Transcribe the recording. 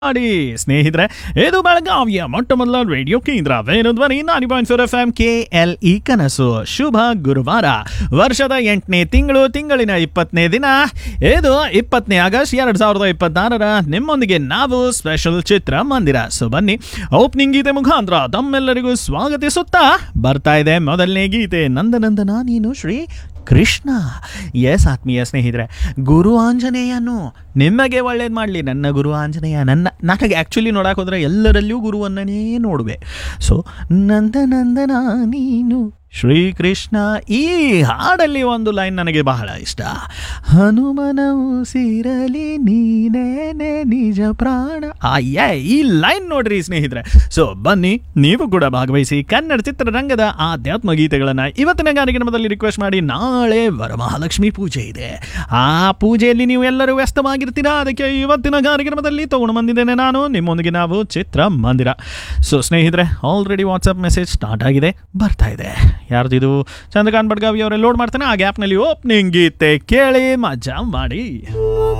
ಮಾಡಿ ಸ್ನೇಹಿತರೆ ಇದು ಬೆಳಗಾವಿಯ ಮೊಟ್ಟ ಮೊದಲ ರೇಡಿಯೋ ಕೇಂದ್ರ Venudhwani ninety point four F M K L E ಕನಸು ಶುಭ ಗುರುವಾರ ವರ್ಷದ ಎಂಟನೇ ತಿಂಗಳು ತಿಂಗಳಿನ ಇಪ್ಪತ್ತನೇ ದಿನ ಇದು ಇಪ್ಪತ್ತನೇ ಆಗಸ್ಟ್ ಎರಡು ಸಾವಿರದ ಇಪ್ಪತ್ತಾರರ ನಿಮ್ಮೊಂದಿಗೆ ನಾವು ಸ್ಪೆಷಲ್ ಚಿತ್ರ ಮಂದಿರ ಸೊ ಬನ್ನಿ ಓಪನಿಂಗ್ ಗೀತೆ ಮುಖಾಂತರ ತಮ್ಮೆಲ್ಲರಿಗೂ ಸ್ವಾಗತಿಸುತ್ತಾ ಬರ್ತಾ ಇದೆ ಮೊದಲನೇ ಗೀತೆ ನಂದನಂದನ ನೀನು ಶ್ರೀ ಕೃಷ್ಣ ಎಸ್ ಆತ್ಮೀಯ ಸ್ನೇಹಿತರೆ ಗುರು ಆಂಜನೇಯನು ನಿಮಗೆ ಒಳ್ಳೇದು ಮಾಡಲಿ ನನ್ನ ಗುರು ಆಂಜನೇಯ ನನ್ನ ನನಗೆ ಆ್ಯಕ್ಚುಲಿ ನೋಡಕ್ಕೆ ಹೋದರೆ ಎಲ್ಲರಲ್ಲಿಯೂ ಗುರುವನ್ನೇ ನೋಡುವೆ ಸೊ ನಂದನಂದನ ನೀನು ಶ್ರೀಕೃಷ್ಣ ಈ ಹಾಡಲ್ಲಿ ಒಂದು ಲೈನ್ ನನಗೆ ಬಹಳ ಇಷ್ಟ ಹನುಮನವು ಸಿರಲಿ ನೀನೇನೆ ನಿಜ ಪ್ರಾಣ ಅಯ್ಯ ಈ ಲೈನ್ ನೋಡ್ರಿ ಸ್ನೇಹಿತರೆ ಸೊ ಬನ್ನಿ ನೀವು ಕೂಡ ಭಾಗವಹಿಸಿ ಕನ್ನಡ ಚಿತ್ರರಂಗದ ಆಧ್ಯಾತ್ಮ ಗೀತೆಗಳನ್ನು ಇವತ್ತಿನ ಕಾರ್ಯಕ್ರಮದಲ್ಲಿ ರಿಕ್ವೆಸ್ಟ್ ಮಾಡಿ ನಾಳೆ ವರಮಹಾಲಕ್ಷ್ಮಿ ಪೂಜೆ ಇದೆ ಆ ಪೂಜೆಯಲ್ಲಿ ನೀವು ಎಲ್ಲರೂ ವ್ಯಸ್ತವಾಗಿರ್ತೀರಾ ಅದಕ್ಕೆ ಇವತ್ತಿನ ಕಾರ್ಯಕ್ರಮದಲ್ಲಿ ತಗೊಂಡು ಬಂದಿದ್ದೇನೆ ನಾನು ನಿಮ್ಮೊಂದಿಗೆ ನಾವು ಚಿತ್ರ ಮಂದಿರ ಸೊ ಸ್ನೇಹಿತರೆ ಆಲ್ರೆಡಿ ವಾಟ್ಸಪ್ ಮೆಸೇಜ್ ಸ್ಟಾರ್ಟ್ ಆಗಿದೆ ಬರ್ತಾ ಇದೆ ಯಾರ್ದಿದು ಚಂದ್ರಕಾಂತ್ ಬಡ್ಗಾವಿ ಅವರೇ ಲೋಡ್ ಮಾಡ್ತಾನೆ ಆ ಗ್ಯಾಪ್ನಲ್ಲಿ ಓಪನಿಂಗ್ ಗೀತೆ ಕೇಳಿ ಮಜಾ ಮಾಡಿ